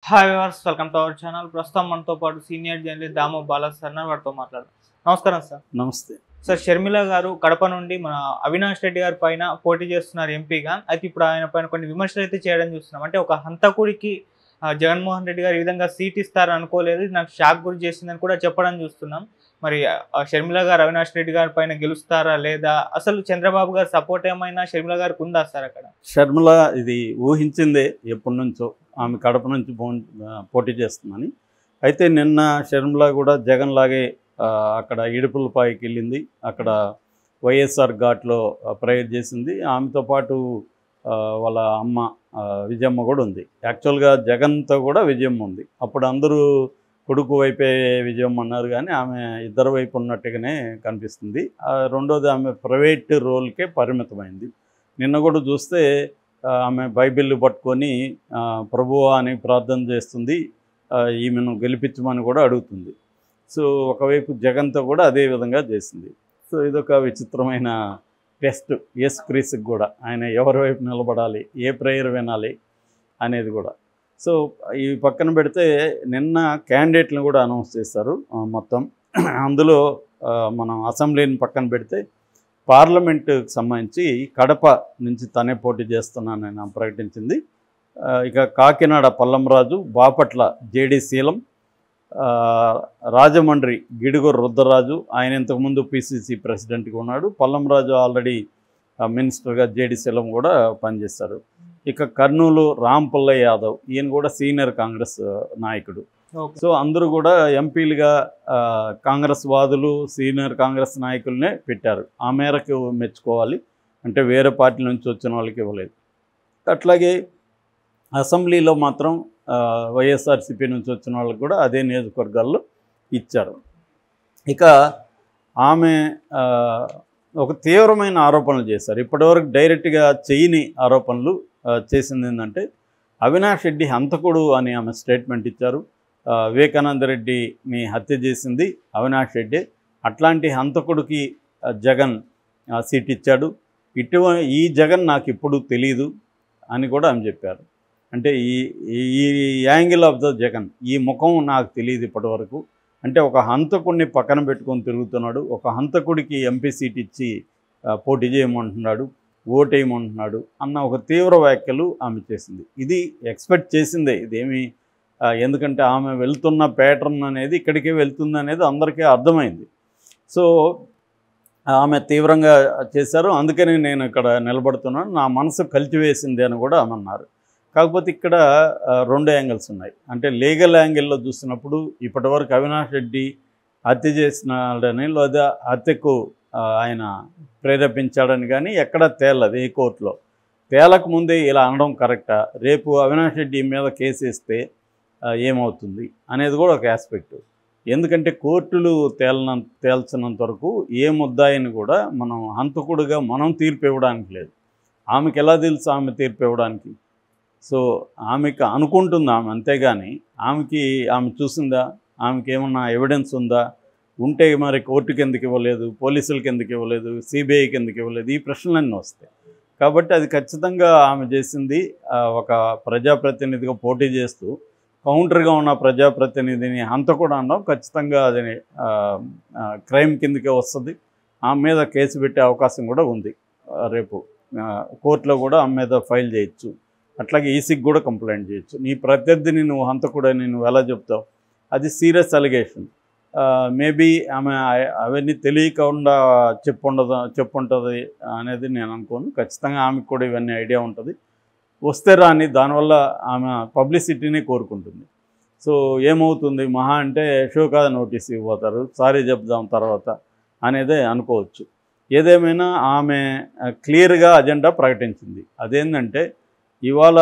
hi viewers welcome to our channel ప్రస్తుతం మనతో పాటు senior journalist Damo Bala sir వారితో మాట్లాడదాం నమస్కారం సార్ నమస్తే సార్ షర్మిల గారు కడప నుండి మన అవినాష్ రెడ్డి గారి పైన పోటీ చేస్తున్నారు ఎంపీగా అయితే ఇప్పుడు ఆయన పైన కొన్ని విమర్శలు అయితే చేయడం చూస్తున్నాం అంటే ఒక హంతకుడికి ఆ, జగన్మోహన్ రెడ్డి గారు ఈ విధంగా సీట్ ఇస్తారని అనుకోలేదు ఇది నాకు షాక్ గురి చేసిందని కూడా చెప్పడం చూస్తున్నాం మరి ఆ, షర్మిల గారు అవినాష్ రెడ్డి గారి పైన గెలుస్తారా లేదా అసలు చంద్రబాబు గారు సపోర్ట్ ఏమైనా షర్మిల గారికి ఉందా సార్ అక్కడ షర్మిల ఇది ఊహించిందే ఎప్పటి నుంచో ఆమె కడప నుంచి పో పోటీ చేస్తుందని అయితే నిన్న షర్మిల కూడా జగన్ లాగే ఆ, అక్కడ ఇడుపులపాయికి వెళ్ళింది అక్కడ వైఎస్ఆర్ ఘాట్లో ప్రేయర్ చేసింది ఆమెతో పాటు ఆ, వాళ్ళ అమ్మ ఆ, విజయమ్మ కూడా ఉంది యాక్చువల్గా జగన్తో కూడా విజయమ్మ ఉంది అప్పుడు అందరూ కొడుకు వైపే విజయం అన్నారు కానీ ఆమె ఇద్దరు వైపు ఉన్నట్టుగానే కనిపిస్తుంది ఆ, రెండోది ఆమె ప్రైవేట్ రోల్కే పరిమితమైంది నిన్న కూడా చూస్తే ఆ, ఆమె బైబిల్ పట్టుకొని ఆ, ప్రభువా అని ప్రార్థన చేస్తుంది ఆ, ఈమెను గెలిపించమని కూడా అడుగుతుంది సో ఒకవైపు జగన్తో కూడా అదే విధంగా చేసింది సో ఇదొక విచిత్రమైన టెస్ట్ ఎస్ క్రీస్కి కూడా ఆయన ఎవరి వైపు నిలబడాలి ఏ ప్రేయర్ వినాలి అనేది కూడా సో ఈ పక్కన పెడితే నిన్న క్యాండిడేట్లను కూడా అనౌన్స్ చేశారు ఆ, మొత్తం అందులో ఆ, మనం అసెంబ్లీని పక్కన పెడితే పార్లమెంటుకి సంబంధించి కడప నుంచి తనే పోటీ చేస్తున్నానని ఆమె ప్రకటించింది ఆ, ఇక కాకినాడ పల్లంరాజు బాపట్ల జేడి శీలం ఆ, రాజమండ్రి గిడుగూరు రుద్రరాజు ఆయన ఇంతకుముందు పిసిసి ప్రెసిడెంట్గా ఉన్నాడు పల్లంరాజు ఆల్రెడీ ఆ, మినిస్టర్గా జేడి శీలం కూడా పనిచేశారు ఇక కర్నూలు రాంపుల్ల యాదవ్ ఈయన కూడా సీనియర్ కాంగ్రెస్ ఆ, నాయకుడు ఓకే సో అందరూ కూడా ఎంపీలుగా ఆ, కాంగ్రెస్ వాదులు సీనియర్ కాంగ్రెస్ నాయకులనే పెట్టారు ఆ మేరకు మెచ్చుకోవాలి అంటే వేరే పార్టీ నుంచి వచ్చిన వాళ్ళకి ఇవ్వలేదు అట్లాగే అసెంబ్లీలో మాత్రం ఆ, వైఎస్ఆర్సీపీ నుంచి వచ్చిన వాళ్ళకి కూడా అదే నియోజకవర్గాల్లో ఇచ్చారు ఇక ఆమె ఆ, ఒక తీవ్రమైన ఆరోపణలు చేశారు ఇప్పటివరకు డైరెక్ట్గా చేయని ఆరోపణలు ఆ, చేసింది ఏంటంటే అవినాష్ రెడ్డి హంతకుడు అని ఆమె స్టేట్మెంట్ ఇచ్చారు ఆ, వివేకానంద రెడ్డిని హత్య చేసింది అవినాష్ రెడ్డి అట్లాంటి హంతకుడికి ఆ, జగన్ ఆ, సీట్ ఇచ్చాడు ఇటు ఈ జగన్ నాకు ఇప్పుడు తెలీదు అని కూడా ఆమె చెప్పారు అంటే ఈ ఈ యాంగిల్ ఆఫ్ ద జగన్ ఈ ముఖం నాకు తెలియదు ఇప్పటివరకు అంటే ఒక హంతకుడిని పక్కన పెట్టుకొని తిరుగుతున్నాడు ఒక హంతకుడికి ఎంపీ సీట్ ఇచ్చి ఆ, పోటీ చేయమంటున్నాడు ఓటేయమంటున్నాడు అన్న ఒక తీవ్ర వ్యాఖ్యలు ఆమె చేసింది ఇది ఎక్స్పెక్ట్ చేసిందే ఇదేమి ఆ, ఎందుకంటే ఆమె వెళ్తున్న ప్యాటర్న్ అనేది ఇక్కడికే వెళ్తుంది అనేది అందరికీ అర్థమైంది సో ఆమె తీవ్రంగా చేశారు అందుకని నేను ఇక్కడ నిలబడుతున్నాను నా మనసు కలిచివేసింది అని కూడా ఆమె అన్నారు కాకపోతే ఇక్కడ ఆ, రెండు యాంగిల్స్ ఉన్నాయి అంటే లీగల్ యాంగిల్లో చూసినప్పుడు ఇప్పటివరకు అవినాష్ రెడ్డి హత్య చేసినాడని లేదా హత్యకు ఆ, ఆయన ప్రేరేపించాడని కానీ ఎక్కడ తేలదు ఏ కోర్టులో తేలక ముందే ఇలా అనడం కరెక్టా రేపు అవినాష్ రెడ్డి మీద కేసు వేస్తే ఆ, ఏమవుతుంది అనేది కూడా ఒక ఆస్పెక్ట్ ఎందుకంటే కోర్టులు తేలన తేల్చినంత వరకు ఏ ముద్దాయిని కూడా మనం హంతకుడుగా మనం తీర్పు ఇవ్వడానికి లేదు ఆమెకి ఎలా తెలుసు ఆమె తీర్పు ఇవ్వడానికి సో ఆమెకి అనుకుంటుంది ఆమె అంతేగాని ఆమెకి ఆమె చూసిందా ఆమెకి ఏమన్నా ఎవిడెన్స్ ఉందా ఉంటే మరి కోర్టుకి ఎందుకు ఇవ్వలేదు పోలీసులకి ఎందుకు ఇవ్వలేదు సిబిఐకి ఎందుకు ఇవ్వలేదు ఈ ప్రశ్నలన్నీ వస్తాయి కాబట్టి అది ఖచ్చితంగా ఆమె చేసింది ఆ, ఒక ప్రజాప్రతినిధిగా పోటీ చేస్తూ కౌంటర్గా ఉన్న ప్రజాప్రతినిధిని హంతకుడు అనడం ఖచ్చితంగా అది ఆ, ఆ, క్రైమ్ కిందకే వస్తుంది ఆమె మీద కేసు పెట్టే అవకాశం కూడా ఉంది ఆ, రేపు ఆ, కోర్టులో కూడా ఆమె మీద ఫైల్ చేయొచ్చు అట్లాగే ఈసీకి కూడా కంప్లైంట్ చేయొచ్చు నీ ప్రత్యర్థిని నువ్వు హంతకుడని నువ్వు ఎలా చెప్తావు అది సీరియస్ అలిగేషన్ మేబీ ఆమె అ- అవన్నీ తెలియకుండా చెప్పుండదు చెప్పుంటుంది అనేది నేను అనుకోను ఖచ్చితంగా ఆమెకు కూడా ఇవన్నీ ఐడియా ఉంటుంది వస్తే రాని దానివల్ల ఆమె పబ్లిసిటీని కోరుకుంటుంది సో ఏమవుతుంది మహా అంటే షోకాద నోటీస్ ఇవ్వబోతారు సారీ చెప్దాం తర్వాత అనేదే అనుకోవచ్చు ఏదేమైనా ఆమె క్లియర్గా అజెండా ప్రకటించింది అదేంటంటే ఇవాళ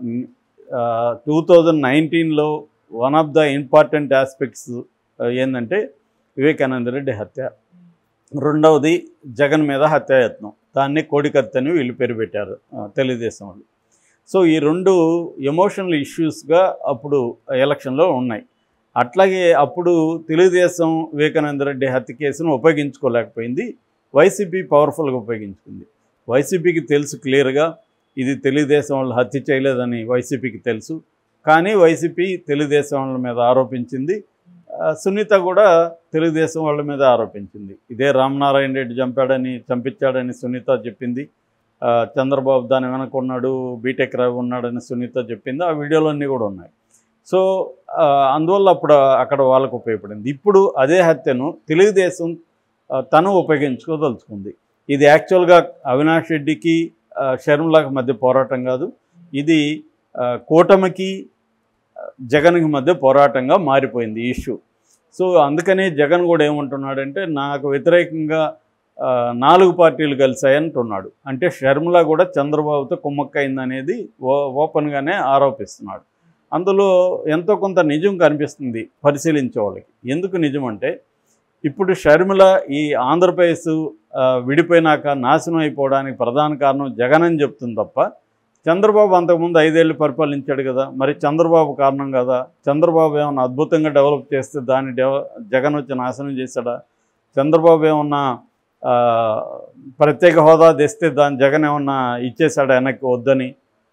టూ థౌజండ్ నైన్టీన్లో one of the important aspects ఏంటంటే వివేకానంద రెడ్డి హత్య రెండవది జగన్ మీద హత్యాయత్నం దాన్ని కోడికత్తి అని వీళ్ళు పేరు పెట్టారు ఆ, తెలుగుదేశం వాళ్ళు సో ఈ రెండు ఎమోషనల్ ఇష్యూస్గా అప్పుడు ఎలక్షన్లో ఉన్నాయి అట్లాగే అప్పుడు తెలుగుదేశం వివేకానంద రెడ్డి హత్య కేసును ఉపయోగించుకోలేకపోయింది వైసీపీ పవర్ఫుల్గా ఉపయోగించుకుంది వైసీపీకి తెలుసు క్లియర్గా ఇది తెలుగుదేశం వాళ్ళు హత్య చేయలేదని వైసీపీకి తెలుసు కానీ వైసీపీ తెలుగుదేశం వాళ్ళ మీద ఆరోపించింది ఆ, సునీత కూడా తెలుగుదేశం వాళ్ళ మీద ఆరోపించింది ఇదే రామనారాయణ రెడ్డి చంపాడని చంపించాడని సునీత చెప్పింది ఆ, చంద్రబాబు దాని వెనక ఉన్నాడు బీటెక్ రవి ఉన్నాడని సునీత చెప్పింది ఆ వీడియోలన్నీ కూడా ఉన్నాయి సో ఆ, అందువల్ల అప్పుడు అక్కడ వాళ్ళకు ఉపయోగపడింది ఇప్పుడు అదే హత్యను తెలుగుదేశం ఆ, తను ఉపయోగించుకోదలుచుకుంది ఇది యాక్చువల్గా అవినాష్ రెడ్డికి ఆ, షర్మిలాకి మధ్య పోరాటం కాదు ఇది ఆ, కూటమికి ఆ, జగన్కి మధ్య పోరాటంగా మారిపోయింది ఈ ఇష్యూ సో అందుకనే జగన్ కూడా ఏమంటున్నాడంటే నాకు వ్యతిరేకంగా ఆ, నాలుగు పార్టీలు కలిశాయంటున్నాడు అంటే షర్మిల కూడా చంద్రబాబుతో కుమ్మక్కైందనేది ఓ ఓపెన్గానే ఆరోపిస్తున్నాడు అందులో ఎంతో కొంత నిజం కనిపిస్తుంది పరిశీలించే వాళ్ళకి ఎందుకు నిజం అంటే ఇప్పుడు షర్మిల ఈ ఆంధ్రప్రదేశ్ ఆ, విడిపోయినాక నాశనం అయిపోవడానికి ప్రధాన కారణం జగన్ అని చెప్తుంది తప్ప చంద్రబాబు అంతకుముందు ఐదేళ్ళు పరిపాలించాడు కదా మరి చంద్రబాబు కారణం కదా చంద్రబాబు ఏమన్నా అద్భుతంగా డెవలప్ చేస్తే దాన్ని డెవ జగన్ వచ్చి నాశనం చేశాడా చంద్రబాబు ఏమన్నా ఆ, ప్రత్యేక హోదా తెస్తే దాన్ని జగన్ ఏమన్నా ఇచ్చేశాడా వెనక్కి వద్దని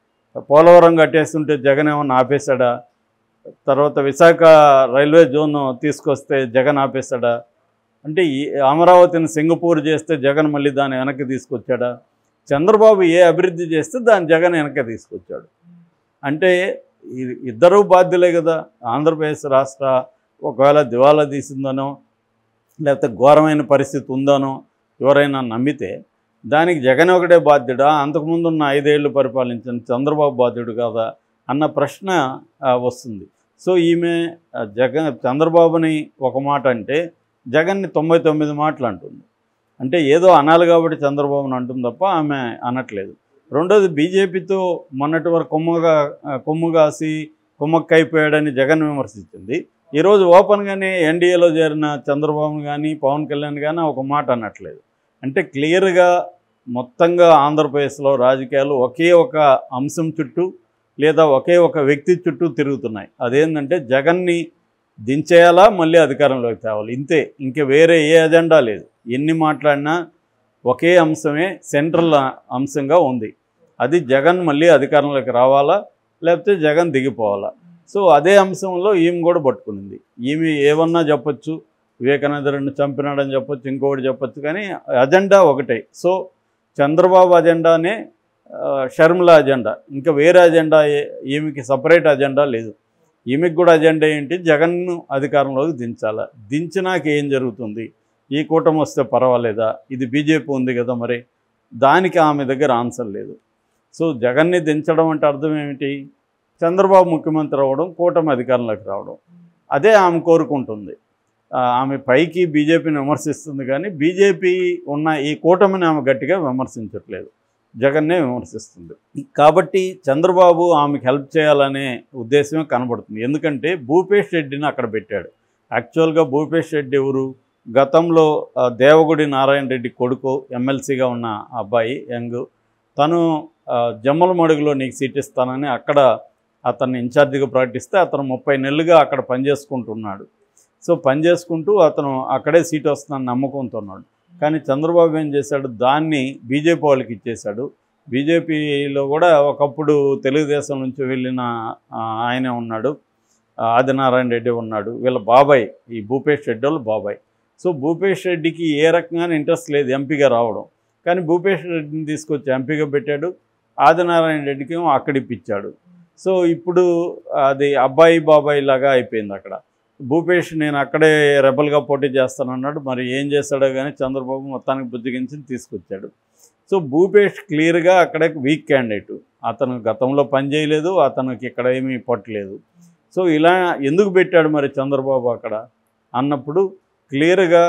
పోలవరం కట్టేస్తుంటే జగన్ ఏమన్నా ఆపేశాడా తర్వాత విశాఖ రైల్వే జోన్ తీసుకొస్తే జగన్ ఆపేశాడా అంటే ఈ అమరావతిని సింగపూర్ చేస్తే జగన్ మళ్ళీ దాన్ని వెనక్కి తీసుకొచ్చాడా చంద్రబాబు ఏ అభివృద్ధి చేస్తే దాన్ని జగన్ వెనక్కి తీసుకొచ్చాడు అంటే ఈ- ఇద్దరూ బాధ్యులే కదా ఆంధ్రప్రదేశ్ రాష్ట్ర ఒకవేళ దివాలా తీసిందనో లేకపోతే ఘోరమైన పరిస్థితి ఉందనో ఎవరైనా నమ్మితే దానికి జగన్ ఒకటే బాధ్యుడా అంతకుముందు ఉన్న ఐదేళ్లు పరిపాలించిన చంద్రబాబు బాధ్యుడు కాదా అన్న ప్రశ్న ఆ, వస్తుంది సో ఈమె ఆ, జగన్ చంద్రబాబుని ఒక మాట అంటే జగన్ని తొంభై తొమ్మిది మాటలు అంటుంది అంటే ఏదో అనాలి కాబట్టి చంద్రబాబుని అంటుంది తప్ప ఆమె అనట్లేదు రెండోది బీజేపీతో మొన్నటి వరకు కొమ్ముగా ఆ, కొమ్ము కాసి కుమ్మక్కైపోయాడని జగన్ విమర్శించింది ఈరోజు ఓపెన్గానే ఎన్డీఏలో చేరిన చంద్రబాబుని కానీ పవన్ కళ్యాణ్ కానీ ఒక మాట అనట్లేదు అంటే క్లియర్గా మొత్తంగా ఆంధ్రప్రదేశ్లో రాజకీయాలు ఒకే ఒక అంశం చుట్టూ లేదా ఒకే ఒక వ్యక్తి చుట్టూ తిరుగుతున్నాయి అదేంటంటే జగన్ని దించేయాలా మళ్ళీ అధికారంలోకి తేవాలి ఇంతే ఇంక వేరే ఏ అజెండా లేదు ఎన్ని మాట్లాడినా ఒకే అంశమే సెంట్రల్ అంశంగా ఉంది అది జగన్ మళ్ళీ అధికారంలోకి రావాలా లేకపోతే జగన్ దిగిపోవాలా సో అదే అంశంలో ఈమె కూడా పట్టుకునింది ఈమె ఏమన్నా చెప్పొచ్చు వివేకానందరెడ్డిని చంపినాడని చెప్పొచ్చు ఇంకొకటి చెప్పొచ్చు కానీ అజెండా ఒకటే సో చంద్రబాబు అజెండానే ఆ, షర్మిల అజెండా ఇంకా వేరే అజెండా ఏ- ఈమెకి సపరేట్ అజెండా లేదు ఈమెకి కూడా అజెండా ఏంటి జగన్ను అధికారంలోకి దించాలా దించినాక ఏం జరుగుతుంది ఈ కూటమి వస్తే పర్వాలేదా ఇది బీజేపీ ఉంది కదా మరి దానికి ఆమె దగ్గర ఆన్సర్ లేదు సో జగన్ని దించడం అంటే అర్థం ఏమిటి చంద్రబాబు ముఖ్యమంత్రి అవ్వడం కూటమి అధికారంలోకి రావడం అదే ఆమె కోరుకుంటుంది ఆ, ఆమె పైకి బీజేపీని విమర్శిస్తుంది కానీ బీజేపీ ఉన్న ఈ కూటమిని ఆమె గట్టిగా విమర్శించట్లేదు జగన్నే విమర్శిస్తుంది కాబట్టి చంద్రబాబు ఆమెకు హెల్ప్ చేయాలనే ఉద్దేశమే కనబడుతుంది ఎందుకంటే భూపేష్ రెడ్డిని అక్కడ పెట్టాడు యాక్చువల్గా భూపేష్ రెడ్డి ఎవరు గతంలో ఆ, దేవగుడి నారాయణ రెడ్డి కొడుకు ఎమ్మెల్సీగా ఉన్న అబ్బాయి యంగ్ తను ఆ, జమ్మలమడుగులో నీకు సీట్ ఇస్తానని అక్కడ అతన్ని ఇన్ఛార్జిగా ప్రకటిస్తే అతను ముప్పై నెలలుగా అక్కడ పనిచేసుకుంటున్నాడు సో పనిచేసుకుంటూ అతను అక్కడే సీట్ వస్తుందని నమ్మకంతో ఉన్నాడు కానీ చంద్రబాబు ఏం చేశాడు దాన్ని బీజేపీ వాళ్ళకి ఇచ్చేశాడు బీజేపీలో కూడా ఒకప్పుడు తెలుగుదేశం నుంచి వెళ్ళిన ఆ, ఆయనే ఉన్నాడు ఆ, ఆదినారాయణ రెడ్డి ఉన్నాడు వీళ్ళ బాబాయ్ ఈ భూపేష్ రెడ్డి వాళ్ళ బాబాయ్ సో భూపేష్ రెడ్డికి ఏ రకంగానే ఇంట్రెస్ట్ లేదు ఎంపీగా రావడం కానీ భూపేష్ రెడ్డిని తీసుకొచ్చి ఎంపీగా పెట్టాడు ఆదినారాయణ రెడ్డికి ఏమో అక్కడ ఇప్పించాడు సో ఇప్పుడు అది అబ్బాయి బాబాయ్ లాగా అయిపోయింది అక్కడ భూపేష్ నేను అక్కడే రెబల్గా పోటీ చేస్తానన్నాడు మరి ఏం చేస్తాడో కానీ చంద్రబాబు మొత్తానికి బుజ్జగించి తీసుకొచ్చాడు సో భూపేష్ క్లియర్గా అక్కడే వీక్ క్యాండిడేట్ అతను గతంలో పని చేయలేదు అతనికి ఇక్కడ ఏమీ పట్టలేదు సో ఇలా ఎందుకు పెట్టాడు మరి చంద్రబాబు అక్కడ అన్నప్పుడు క్లియర్గా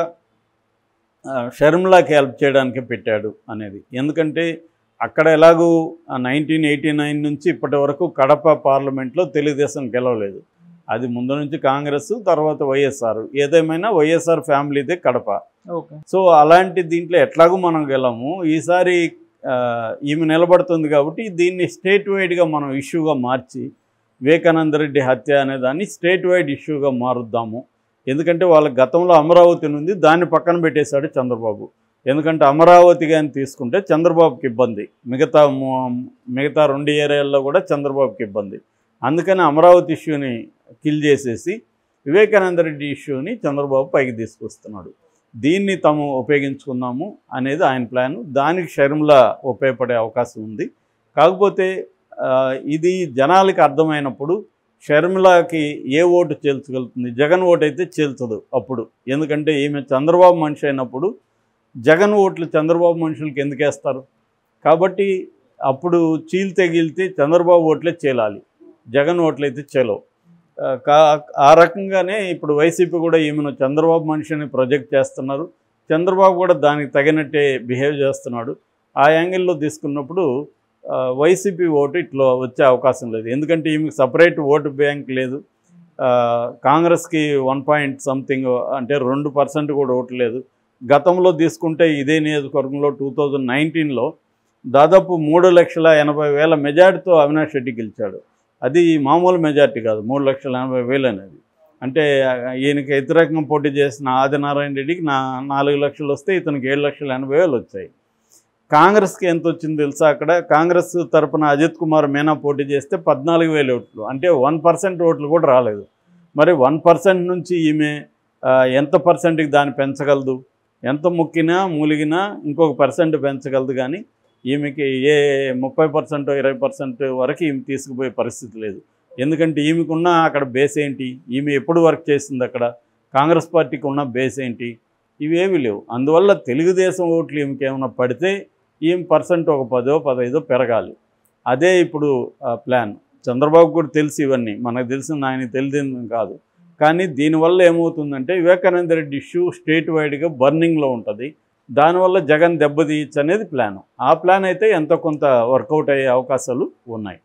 ఆ, షర్మిలాకి హెల్ప్ చేయడానికి పెట్టాడు అనేది ఎందుకంటే అక్కడ ఎలాగూ నైన్టీన్ ఎయిటీ నైన్ నుంచి ఇప్పటి వరకు కడప పార్లమెంట్లో తెలుగుదేశం గెలవలేదు అది ముందు నుంచి కాంగ్రెస్ తర్వాత వైఎస్ఆర్ ఏదేమైనా వైఎస్ఆర్ ఫ్యామిలీదే కడప ఓకే సో అలాంటి దీంట్లో ఎట్లాగూ మనం గెలము ఈసారి ఆ, ఈమె నిలబడుతుంది కాబట్టి దీన్ని స్టేట్ వైడ్గా మనం ఇష్యూగా మార్చి వివేకానంద రెడ్డి హత్య అనే దాన్ని స్టేట్ వైడ్ ఇష్యూగా మారుద్దాము ఎందుకంటే వాళ్ళ గతంలో అమరావతి ఉంది దాన్ని పక్కన పెట్టేశాడు చంద్రబాబు ఎందుకంటే అమరావతి కానీ తీసుకుంటే చంద్రబాబుకి ఇబ్బంది మిగతా మూ- మిగతా రెండు ఏరియాల్లో కూడా చంద్రబాబుకి ఇబ్బంది అందుకని అమరావతి ఇష్యూని కిల్ చేసేసి వివేకానంద రెడ్డి ఇష్యూని చంద్రబాబు పైకి తీసుకొస్తున్నాడు దీన్ని తాము ఉపయోగించుకుందాము అనేది ఆయన ప్లాన్ దానికి షర్మిల ఉపయోగపడే అవకాశం ఉంది కాకపోతే ఆ, ఇది జనాలకి అర్థమైనప్పుడు షర్మిలకి ఏ ఓటు చేల్చగలుగుతుంది జగన్ ఓటు అయితే చేల్చదు అప్పుడు ఎందుకంటే ఈమె చంద్రబాబు మనిషి అయినప్పుడు జగన్ ఓట్లు చంద్రబాబు మనుషులకి ఎందుకు వేస్తారు కాబట్టి అప్పుడు చీల్తే గీల్తే చంద్రబాబు ఓట్లే చేలాలి జగన్ ఓట్లు అయితే చేలవు ఆ, కా ఆ రకంగానే ఇప్పుడు వైసీపీ కూడా ఈమెను చంద్రబాబు మనిషిని ప్రొజెక్ట్ చేస్తున్నారు చంద్రబాబు కూడా దానికి తగినట్టే బిహేవ్ చేస్తున్నాడు ఆ యాంగిల్లో తీసుకున్నప్పుడు ఆ, వైసీపీ ఓటు ఇట్లా వచ్చే అవకాశం లేదు ఎందుకంటే ఈమెకి సపరేట్ ఓటు బ్యాంక్ లేదు ఆ, కాంగ్రెస్కి వన్ పాయింట్ సంథింగ్ అంటే రెండు పర్సెంట్ కూడా ఓటు లేదు గతంలో తీసుకుంటే ఇదే నియోజకవర్గంలో టూ థౌజండ్ నైన్టీన్లో దాదాపు మూడు లక్షల ఎనభై వేల మెజార్టీతో అవినాష్ రెడ్డి గెలిచాడు అది మామూలు మెజార్టీ కాదు మూడు లక్షల ఎనభై వేలు అనేది అంటే ఆ, ఈయనకి వ్యతిరేకంగా పోటీ చేసిన ఆదినారాయణ రెడ్డికి నా నాలుగు లక్షలు వస్తే ఇతనికి ఏడు లక్షల ఎనభై వేలు వచ్చాయి కాంగ్రెస్కి ఎంత వచ్చింది తెలుసా అక్కడ కాంగ్రెస్ తరపున అజిత్ కుమార్ మీనా పోటీ చేస్తే పద్నాలుగు వేల ఓట్లు అంటే వన్ పర్సెంట్ ఓట్లు కూడా రాలేదు మరి వన్ పర్సెంట్ నుంచి ఈమె ఆ, ఎంత పర్సెంట్కి దాన్ని పెంచగలదు ఎంత ముక్కినా మూలిగినా ఇంకొక పర్సెంట్ పెంచగలదు కానీ ఈమెకి ఏ ముప్పై పర్సెంట్ ఇరవై పర్సెంట్ వరకు ఈమె తీసుకుపోయే పరిస్థితి లేదు ఎందుకంటే ఈమెకున్న అక్కడ బేస్ ఏంటి ఈమె ఎప్పుడు వర్క్ చేసింది అక్కడ కాంగ్రెస్ పార్టీకి ఉన్న బేస్ ఏంటి ఇవేవి లేవు అందువల్ల తెలుగుదేశం ఓట్లు ఈమెకి ఏమైనా పడితే ఈమె పర్సెంట్ ఒక పదో పదైదో పెరగాలి అదే ఇప్పుడు ఆ, ప్లాన్ చంద్రబాబు కూడా తెలుసు ఇవన్నీ మనకు తెలిసింది ఆయన తెలిసింది కాదు కానీ దీనివల్ల ఏమవుతుందంటే వివేకానంద రెడ్డి ఇష్యూ స్టేట్ వైడ్గా బర్నింగ్లో ఉంటుంది దానివల్ల జగన్ దెబ్బతీయచ్చు అనేది ప్లాన్ ఆ ప్లాన్ అయితే ఎంతో కొంత వర్కౌట్ అయ్యే అవకాశాలు ఉన్నాయి